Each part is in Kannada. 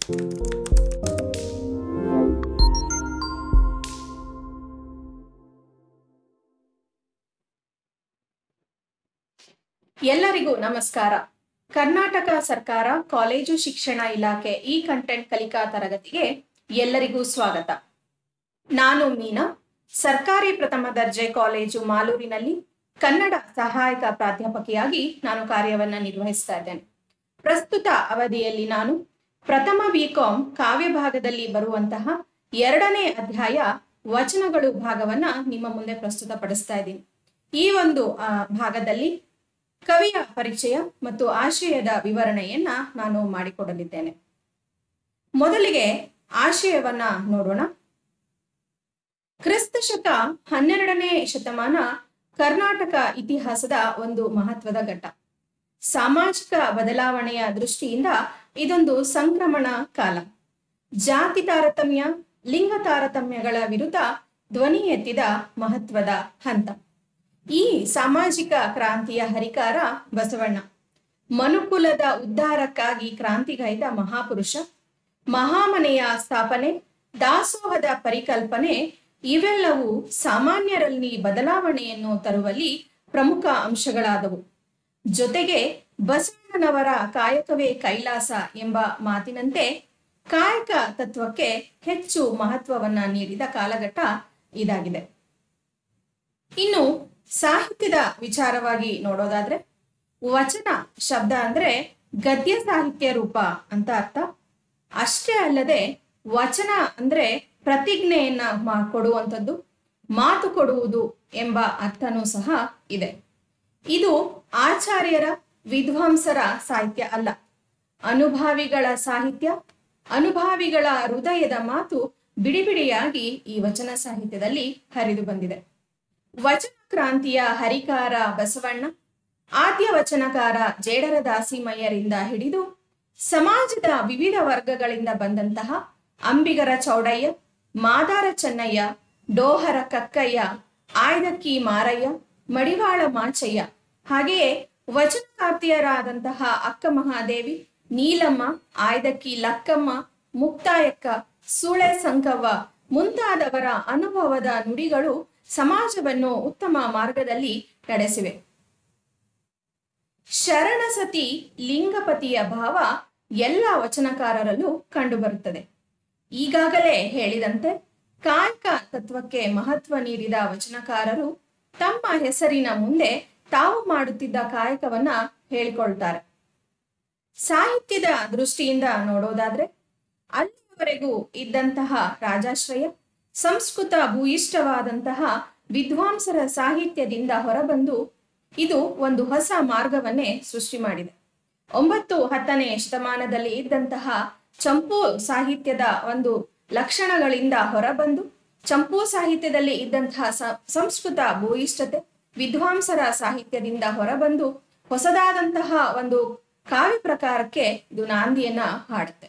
ಎಲ್ಲರಿಗೂ ನಮಸ್ಕಾರ ಕರ್ನಾಟಕ ಸರ್ಕಾರ ಕಾಲೇಜು ಶಿಕ್ಷಣ ಇಲಾಖೆ ಈ ಕಂಟೆಂಟ್ ಕಲಿಕಾ ತರಗತಿಗೆ ಎಲ್ಲರಿಗೂ ಸ್ವಾಗತ ನಾನು ಮೀನಾ ಸರ್ಕಾರಿ ಪ್ರಥಮ ದರ್ಜೆ ಕಾಲೇಜು ಮಾಲೂರಿನಲ್ಲಿ ಕನ್ನಡ ಸಹಾಯಕ ಪ್ರಾಧ್ಯಾಪಕಿಯಾಗಿ ನಾನು ಕಾರ್ಯವನ್ನ ನಿರ್ವಹಿಸ್ತಾ ಇದ್ದೇನೆ ಪ್ರಸ್ತುತ ಅವಧಿಯಲ್ಲಿ ನಾನು ಪ್ರಥಮ ಬಿಕಾಂ ಕಾವ್ಯ ಭಾಗದಲ್ಲಿ ಬರುವಂತಹ ಎರಡನೇ ಅಧ್ಯಾಯ ವಚನಗಳು ಭಾಗವನ್ನ ನಿಮ್ಮ ಮುಂದೆ ಪ್ರಸ್ತುತಪಡಿಸ್ತಾ ಇದ್ದೀನಿ ಈ ಒಂದು ಆ, ಭಾಗದಲ್ಲಿ ಕವಿಯ ಪರಿಚಯ ಮತ್ತು ಆಶಯದ ವಿವರಣೆಯನ್ನ ನಾನು ಮಾಡಿಕೊಡಲಿದ್ದೇನೆ ಮೊದಲಿಗೆ ಆಶಯವನ್ನ ನೋಡೋಣ ಕ್ರಿಸ್ತ ಶಕ ಹನ್ನೆರಡನೇ ಶತಮಾನ ಕರ್ನಾಟಕ ಇತಿಹಾಸದ ಒಂದು ಮಹತ್ವದ ಘಟ್ಟ ಸಾಮಾಜಿಕ ಬದಲಾವಣೆಯ ದೃಷ್ಟಿಯಿಂದ ಇದೊಂದು ಸಂಕ್ರಮಣ ಕಾಲ ಜಾತಿ ತಾರತಮ್ಯ ಲಿಂಗ ತಾರತಮ್ಯಗಳ ವಿರುದ್ಧ ಧ್ವನಿ ಎತ್ತಿದ ಮಹತ್ವದ ಹಂತ ಈ ಸಾಮಾಜಿಕ ಕ್ರಾಂತಿಯ ಹರಿಕಾರ ಬಸವಣ್ಣ ಮನುಕುಲದ ಉದ್ಧಾರಕ್ಕಾಗಿ ಕ್ರಾಂತಿಗೈದ ಮಹಾಪುರುಷ ಮಹಾಮನೆಯ ಸ್ಥಾಪನೆ ದಾಸೋಹದ ಪರಿಕಲ್ಪನೆ ಇವೆಲ್ಲವೂ ಸಾಮಾನ್ಯರಲ್ಲಿ ಬದಲಾವಣೆಯನ್ನು ತರುವಲ್ಲಿ ಪ್ರಮುಖ ಅಂಶಗಳಾದವು ಜೊತೆಗೆ ಬಸವಣ್ಣನವರ ಕಾಯಕವೇ ಕೈಲಾಸ ಎಂಬ ಮಾತಿನಂತೆ ಕಾಯಕ ತತ್ವಕ್ಕೆ ಹೆಚ್ಚು ಮಹತ್ವವನ್ನ ನೀಡಿದ ಕಾಲಘಟ್ಟ ಇದಾಗಿದೆ ಇನ್ನು ಸಾಹಿತ್ಯದ ವಿಚಾರವಾಗಿ ನೋಡೋದಾದ್ರೆ ವಚನ ಶಬ್ದ ಅಂದ್ರೆ ಗದ್ಯ ಸಾಹಿತ್ಯ ರೂಪ ಅಂತ ಅರ್ಥ ಅಷ್ಟೇ ಅಲ್ಲದೆ ವಚನ ಅಂದ್ರೆ ಪ್ರತಿಜ್ಞೆಯನ್ನ ಮಾ- ಕೊಡುವಂಥದ್ದು ಮಾತು ಕೊಡುವುದು ಎಂಬ ಅರ್ಥನೂ ಸಹ ಇದೆ ಇದು ಆಚಾರ್ಯರ ವಿದ್ವಾಂಸರ ಸಾಹಿತ್ಯ ಅಲ್ಲ ಅನುಭಾವಿಗಳ ಸಾಹಿತ್ಯ ಅನುಭಾವಿಗಳ ಹೃದಯದ ಮಾತು ಬಿಡಿ ಬಿಡಿಯಾಗಿ ಈ ವಚನ ಸಾಹಿತ್ಯದಲ್ಲಿ ಹರಿದು ಬಂದಿದೆ ವಚನ ಕ್ರಾಂತಿಯ ಹರಿಕಾರ ಬಸವಣ್ಣ ಆದ್ಯ ವಚನಕಾರ ಜೇಡರ ದಾಸಿಮಯ್ಯರಿಂದ ಹಿಡಿದು ಸಮಾಜದ ವಿವಿಧ ವರ್ಗಗಳಿಂದ ಬಂದಂತಹ ಅಂಬಿಗರ ಚೌಡಯ್ಯ ಮಾದಾರ ಚೆನ್ನಯ್ಯ ಡೋಹರ ಕಕ್ಕಯ್ಯ ಆಯ್ದಕ್ಕಿ ಮಾರಯ್ಯ ಮಡಿವಾಳ ಮಾಚಯ್ಯ ಹಾಗೆಯೇ ವಚನಕಾರ್ತಿಯರಾದಂತಹ ಅಕ್ಕ ಮಹಾದೇವಿ ನೀಲಮ್ಮ ಆಯ್ದಕ್ಕಿ ಲಕ್ಕಮ್ಮ ಮುಕ್ತಾಯಕ್ಕ ಸೂಳೆ ಸಂಕವ್ವ ಮುಂತಾದವರ ಅನುಭವದ ನುಡಿಗಳು ಸಮಾಜವನ್ನು ಉತ್ತಮ ಮಾರ್ಗದಲ್ಲಿ ನಡೆಸಿವೆ ಶರಣಸತಿ ಲಿಂಗಪತಿಯ ಭಾವ ಎಲ್ಲ ವಚನಕಾರರಲ್ಲೂ ಕಂಡುಬರುತ್ತದೆ ಈಗಾಗಲೇ ಹೇಳಿದಂತೆ ಕಾಯಕ ತತ್ವಕ್ಕೆ ಮಹತ್ವ ನೀಡಿದ ವಚನಕಾರರು ತಮ್ಮ ಹೆಸರಿನ ಮುಂದೆ ತಾವು ಮಾಡುತ್ತಿದ್ದ ಕಾಯಕವನ್ನ ಹೇಳಿಕೊಳ್ತಾರೆ ಸಾಹಿತ್ಯದ ದೃಷ್ಟಿಯಿಂದ ನೋಡೋದಾದ್ರೆ ಅಲ್ಲಿಯವರೆಗೂ ಇದ್ದಂತಹ ರಾಜಾಶ್ರಯ ಸಂಸ್ಕೃತ ಭೂಯಿಷ್ಠವಾದಂತಹ ವಿದ್ವಾಂಸರ ಸಾಹಿತ್ಯದಿಂದ ಹೊರಬಂದು ಇದು ಒಂದು ಹೊಸ ಮಾರ್ಗವನ್ನೇ ಸೃಷ್ಟಿ ಮಾಡಿದೆ ಒಂಬತ್ತು ಹತ್ತನೇ ಶತಮಾನದಲ್ಲಿ ಇದ್ದಂತಹ ಚಂಪು ಸಾಹಿತ್ಯದ ಒಂದು ಲಕ್ಷಣಗಳಿಂದ ಹೊರಬಂದು ಚಂಪು ಸಾಹಿತ್ಯದಲ್ಲಿ ಇದ್ದಂತಹ ಸ- ಸಂಸ್ಕೃತ ಭೂಯಿಷ್ಠತೆ ವಿದ್ವಾಂಸರ ಸಾಹಿತ್ಯದಿಂದ ಹೊರಬಂದು ಹೊಸದಾದಂತಹ ಒಂದು ಕಾವ್ಯ ಪ್ರಕಾರಕ್ಕೆ ಇದು ನಾಂದಿಯನ್ನ ಹಾಡುತ್ತೆ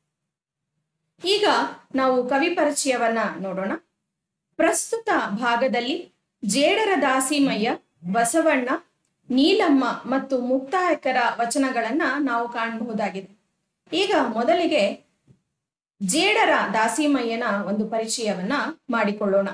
ಈಗ ನಾವು ಕವಿ ಪರಿಚಯವನ್ನ ನೋಡೋಣ ಪ್ರಸ್ತುತ ಭಾಗದಲ್ಲಿ ಜೇಡರ ದಾಸಿಮಯ್ಯ ಬಸವಣ್ಣ ನೀಲಮ್ಮ ಮತ್ತು ಮುಕ್ತಾಯಕರ ವಚನಗಳನ್ನ ನಾವು ಕಾಣಬಹುದಾಗಿದೆ ಈಗ ಮೊದಲಿಗೆ ಜೇಡರ ದಾಸಿಮಯ್ಯನ ಒಂದು ಪರಿಚಯವನ್ನ ಮಾಡಿಕೊಳ್ಳೋಣ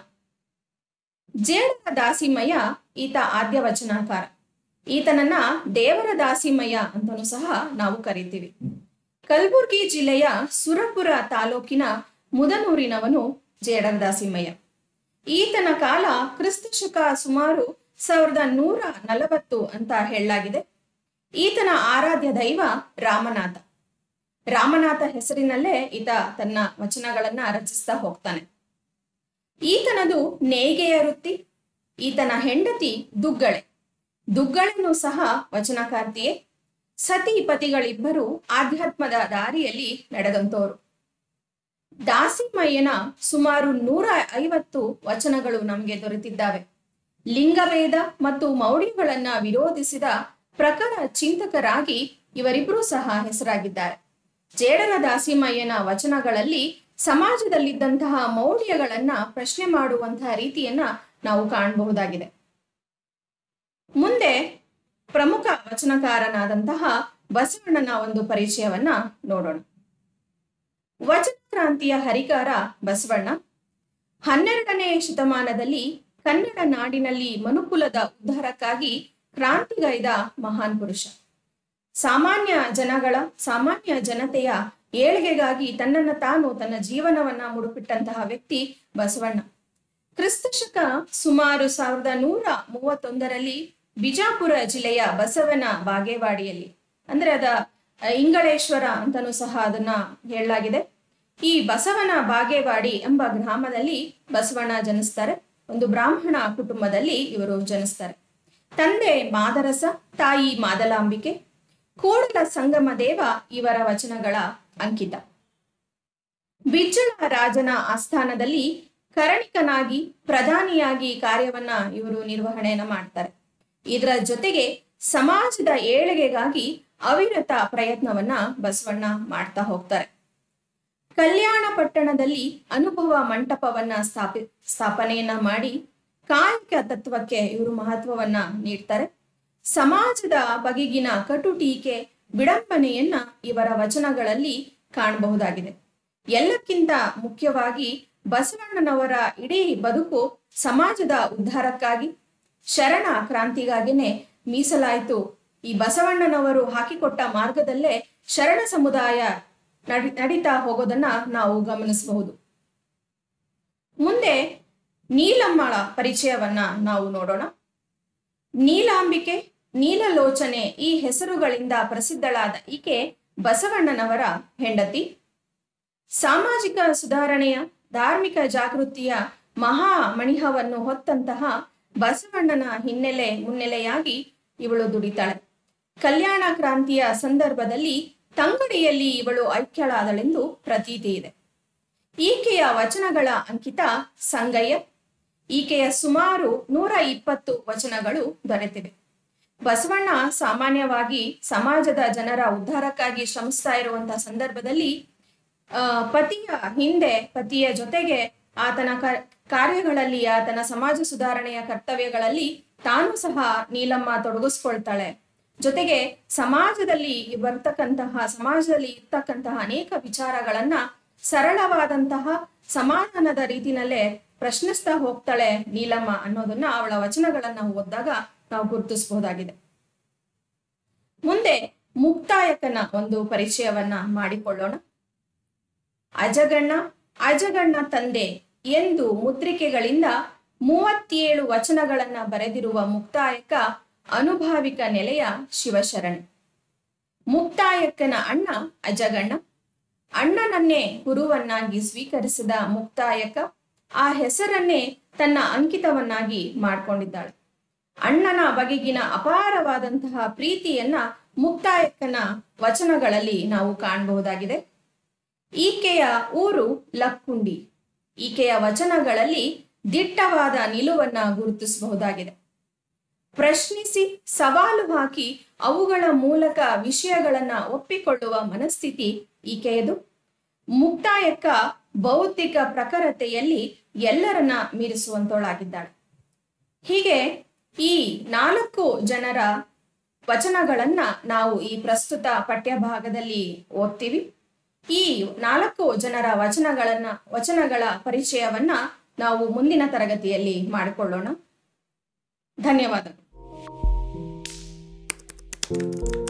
ಜೇಡರ ದಾಸಿಮಯ್ಯ ಈತ ಆದ್ಯ ವಚನಕಾರ ಈತನನ್ನ ದೇವರ ದಾಸಿಮಯ್ಯ ಅಂತನೂ ಸಹ ನಾವು ಕರಿತೀವಿ ಕಲಬುರ್ಗಿ ಜಿಲ್ಲೆಯ ಸುರಪುರ ತಾಲೂಕಿನ ಮುದನೂರಿನವನು ಜೇಡರ ದಾಸಿಮಯ್ಯ ಈತನ ಕಾಲ ಕ್ರಿಸ್ತ ಶಕ ಸುಮಾರು ಸಾವಿರದ ನೂರ ನಲವತ್ತು ಅಂತ ಹೇಳಲಾಗಿದೆ ಈತನ ಆರಾಧ್ಯ ದೈವ ರಾಮನಾಥ ರಾಮನಾಥ ಹೆಸರಿನಲ್ಲೇ ಈತ ತನ್ನ ವಚನಗಳನ್ನ ರಚಿಸ್ತಾ ಹೋಗ್ತಾನೆ ಈತನದು ನೇಯ್ಗೆಯ ವೃತ್ತಿ ಈತನ ಹೆಂಡತಿ ದುಗ್ಗಳೆ ದುಗ್ಗಳೆನೂ ಸಹ ವಚನಕಾರ್ತಿಯೇ ಸತಿ ಪತಿಗಳಿಬ್ಬರು ಆಧ್ಯಾತ್ಮದ ದಾರಿಯಲ್ಲಿ ನಡೆದಂತವರು ದಾಸಿಮಯ್ಯನ ಸುಮಾರು ನೂರ ಐವತ್ತು ವಚನಗಳು ನಮಗೆ ದೊರೆತಿದ್ದಾವೆ ಲಿಂಗಭೇದ ಮತ್ತು ಮೌಢ್ಯಗಳನ್ನ ವಿರೋಧಿಸಿದ ಪ್ರಖರ ಚಿಂತಕರಾಗಿ ಇವರಿಬ್ಬರೂ ಸಹ ಹೆಸರಾಗಿದ್ದಾರೆ ಜೇಡರ ದಾಸಿಮಯ್ಯನ ವಚನಗಳಲ್ಲಿ ಸಮಾಜದಲ್ಲಿದ್ದಂತಹ ಮೌಢ್ಯಗಳನ್ನ ಪ್ರಶ್ನೆ ಮಾಡುವಂತಹ ರೀತಿಯನ್ನ ನಾವು ಕಾಣಬಹುದಾಗಿದೆ ಮುಂದೆ ಪ್ರಮುಖ ವಚನಕಾರನಾದಂತಹ ಬಸವಣ್ಣನ ಒಂದು ಪರಿಚಯವನ್ನ ನೋಡೋಣ ವಚನ ಕ್ರಾಂತಿಯ ಹರಿಕಾರ ಬಸವಣ್ಣ ಹನ್ನೆರಡನೇ ಶತಮಾನದಲ್ಲಿ ಕನ್ನಡ ನಾಡಿನಲ್ಲಿ ಮನುಕುಲದ ಉದ್ಧಾರಕ್ಕಾಗಿ ಕ್ರಾಂತಿಗೈದ ಮಹಾನ್ ಪುರುಷ ಸಾಮಾನ್ಯ ಜನಗಳ ಸಾಮಾನ್ಯ ಜನತೆಯ ಏಳಿಗೆಗಾಗಿ ತನ್ನನ್ನು ತಾನು ತನ್ನ ಜೀವನವನ್ನ ಮುಡುಪಿಟ್ಟಂತಹ ವ್ಯಕ್ತಿ ಬಸವಣ್ಣ ಕ್ರಿಸ್ತಶಕ ಸುಮಾರು ಸಾವಿರದ ನೂರ ಮೂವತ್ತೊಂದರಲ್ಲಿ ಬಿಜಾಪುರ ಜಿಲ್ಲೆಯ ಬಸವನ ಬಾಗೇವಾಡಿಯಲ್ಲಿ ಅಂದ್ರೆ ಅದ ಅ, ಇಂಗಳೇಶ್ವರ ಅಂತನೂ ಸಹ ಅದನ್ನ ಹೇಳಲಾಗಿದೆ ಈ ಬಸವನ ಬಾಗೇವಾಡಿ ಎಂಬ ಗ್ರಾಮದಲ್ಲಿ ಬಸವಣ್ಣ ಜನಿಸ್ತಾರೆ ಒಂದು ಬ್ರಾಹ್ಮಣ ಕುಟುಂಬದಲ್ಲಿ ಇವರು ಜನಿಸ್ತಾರೆ ತಂದೆ ಮಾದರಸ ತಾಯಿ ಮಾದಲಾಂಬಿಕೆ ಕೂಡಲ ಸಂಗಮ ದೇವ ಇವರ ವಚನಗಳ ಅಂಕಿತ ಬಿಜ್ಜಳ ರಾಜನ ಆಸ್ಥಾನದಲ್ಲಿ ಕರಣಿಕನಾಗಿ ಪ್ರಧಾನಿಯಾಗಿ ಕಾರ್ಯವನ್ನ ಇವರು ನಿರ್ವಹಣೆಯನ್ನ ಮಾಡ್ತಾರೆ ಇದರ ಜೊತೆಗೆ ಸಮಾಜದ ಏಳಿಗೆಗಾಗಿ ಅವಿರತ ಪ್ರಯತ್ನವನ್ನ ಬಸವಣ್ಣ ಮಾಡ್ತಾ ಹೋಗ್ತಾರೆ ಕಲ್ಯಾಣ ಪಟ್ಟಣದಲ್ಲಿ ಅನುಭವ ಮಂಟಪವನ್ನ ಸ್ಥಾಪಿ ಸ್ಥಾಪನೆಯನ್ನ ಮಾಡಿ ಕಾಯಕ ತತ್ವಕ್ಕೆ ಇವರು ಮಹತ್ವವನ್ನ ನೀಡ್ತಾರೆ ಸಮಾಜದ ಬಗೆಗಿನ ಕಟು ಟೀಕೆ ವಿಡಂಬನೆಯನ್ನ ಇವರ ವಚನಗಳಲ್ಲಿ ಕಾಣಬಹುದಾಗಿದೆ ಎಲ್ಲಕ್ಕಿಂತ ಮುಖ್ಯವಾಗಿ ಬಸವಣ್ಣನವರ ಇಡೀ ಬದುಕು ಸಮಾಜದ ಉದ್ಧಾರಕ್ಕಾಗಿ ಶರಣ ಕ್ರಾಂತಿಗಾಗಿನೇ ಮೀಸಲಾಯಿತು ಈ ಬಸವಣ್ಣನವರು ಹಾಕಿಕೊಟ್ಟ ಮಾರ್ಗದಲ್ಲೇ ಶರಣ ಸಮುದಾಯ ನಡಿ ನಡೀತಾ ಹೋಗೋದನ್ನ ನಾವು ಗಮನಿಸಬಹುದು ಮುಂದೆ ನೀಲಮ್ಮಳ ಪರಿಚಯವನ್ನ ನಾವು ನೋಡೋಣ ನೀಲಾಂಬಿಕೆ ನೀಲಲೋಚನೆ ಈ ಹೆಸರುಗಳಿಂದ ಪ್ರಸಿದ್ಧಳಾದ ಈಕೆ ಬಸವಣ್ಣನವರ ಹೆಂಡತಿ ಸಾಮಾಜಿಕ ಸುಧಾರಣೆಯ ಧಾರ್ಮಿಕ ಜಾಗೃತಿಯ ಮಹಾ ಮಣಿಹವನ್ನು ಹೊತ್ತಂತಹ ಬಸವಣ್ಣನ ಹಿನ್ನೆಲೆ ಮುನ್ನೆಲೆಯಾಗಿ ಇವಳು ದುಡಿತಾಳೆ ಕಲ್ಯಾಣ ಕ್ರಾಂತಿಯ ಸಂದರ್ಭದಲ್ಲಿ ತಂಗಡಿಯಲ್ಲಿ ಇವಳು ಐಕ್ಯಳಾದಳೆಂದು ಪ್ರತೀತಿ ಇದೆ ಈಕೆಯ ವಚನಗಳ ಅಂಕಿತ ಸಂಗಯ್ಯ ಈಕೆಯ ಸುಮಾರು ನೂರ ಇಪ್ಪತ್ತು ವಚನಗಳು ದೊರೆತಿವೆ ಬಸವಣ್ಣ ಸಾಮಾನ್ಯವಾಗಿ ಸಮಾಜದ ಜನರ ಉದ್ಧಾರಕ್ಕಾಗಿ ಶ್ರಮಿಸ್ತಾ ಇರುವಂತಹ ಸಂದರ್ಭದಲ್ಲಿ ಆ, ಪತಿಯ ಹಿಂದೆ ಪತಿಯ ಜೊತೆಗೆ ಆತನ ಕ- ಕಾರ್ಯಗಳಲ್ಲಿ ಆತನ ಸಮಾಜ ಸುಧಾರಣೆಯ ಕರ್ತವ್ಯಗಳಲ್ಲಿ ತಾನು ಸಹ ನೀಲಮ್ಮ ತೊಡಗಿಸ್ಕೊಳ್ತಾಳೆ ಜೊತೆಗೆ ಸಮಾಜದಲ್ಲಿ ಬರ್ತಕ್ಕಂತಹ ಸಮಾಜದಲ್ಲಿ ಇರ್ತಕ್ಕಂತಹ ಅನೇಕ ವಿಚಾರಗಳನ್ನ ಸರಳವಾದಂತಹ ಸಮಾಧಾನದ ರೀತಿನಲ್ಲೇ ಪ್ರಶ್ನಿಸ್ತಾ ಹೋಗ್ತಾಳೆ ನೀಲಮ್ಮ ಅನ್ನೋದನ್ನ ಅವಳ ವಚನಗಳನ್ನ ಓದಿದಾಗ ನಾವು ಗುರುತಿಸಬಹುದಾಗಿದೆ ಮುಂದೆ ಮುಕ್ತಾಯಕನ ಒಂದು ಪರಿಚಯವನ್ನ ಮಾಡಿಕೊಳ್ಳೋಣ ಅಜಗಣ್ಣ ಅಜಗಣ್ಣ ತಂದೆ ಎಂದು ಮುದ್ರಿಕೆಗಳಿಂದ ಮೂವತ್ತೇಳು ವಚನಗಳನ್ನ ಬರೆದಿರುವ ಮುಕ್ತಾಯಕ ಅನುಭಾವಿಕ ನೆಲೆಯ ಶಿವಶರಣೆ ಮುಕ್ತಾಯಕ್ಕನ ಅಣ್ಣ ಅಜಗಣ್ಣ ಅಣ್ಣನನ್ನೇ ಗುರುವನ್ನಾಗಿ ಸ್ವೀಕರಿಸಿದ ಮುಕ್ತಾಯಕ ಆ ಹೆಸರನ್ನೇ ತನ್ನ ಅಂಕಿತವನ್ನಾಗಿ ಮಾಡಿಕೊಂಡಿದ್ದಾಳೆ ಅಣ್ಣನ ಬಗೆಗಿನ ಅಪಾರವಾದಂತಹ ಪ್ರೀತಿಯನ್ನ ಮುಕ್ತಾಯಕ್ಕನ ವಚನಗಳಲ್ಲಿ ನಾವು ಕಾಣಬಹುದಾಗಿದೆ ಈಕೆಯ ಊರು ಲಕ್ಕುಂಡಿ ಈಕೆಯ ವಚನಗಳಲ್ಲಿ ದಿಟ್ಟವಾದ ನಿಲುವನ್ನ ಗುರುತಿಸಬಹುದಾಗಿದೆ ಪ್ರಶ್ನಿಸಿ ಸವಾಲು ಹಾಕಿ ಅವುಗಳ ಮೂಲಕ ವಿಷಯಗಳನ್ನ ಒಪ್ಪಿಕೊಳ್ಳುವ ಮನಸ್ಥಿತಿ ಈಕೆಯದು ಮುಕ್ತಾಯಕ್ಕ ಬೌದ್ಧಿಕ ಪ್ರಖರತೆಯಲ್ಲಿ ಎಲ್ಲರನ್ನ ಮೀರಿಸುವಂತವಳಾಗಿದ್ದಾಳೆ ಹೀಗೆ ಈ ನಾಲ್ಕು ಜನರ ವಚನಗಳನ್ನ ನಾವು ಈ ಪ್ರಸ್ತುತ ಪಠ್ಯಭಾಗದಲ್ಲಿ ಓದ್ತೀವಿ ಈ ನಾಲ್ಕು ಜನರ ವಚನಗಳನ್ನ ವಚನಗಳ ಪರಿಚಯವನ್ನ ನಾವು ಮುಂದಿನ ತರಗತಿಯಲ್ಲಿ ಮಾಡಿಕೊಳ್ಳೋಣ ಧನ್ಯವಾದಗಳು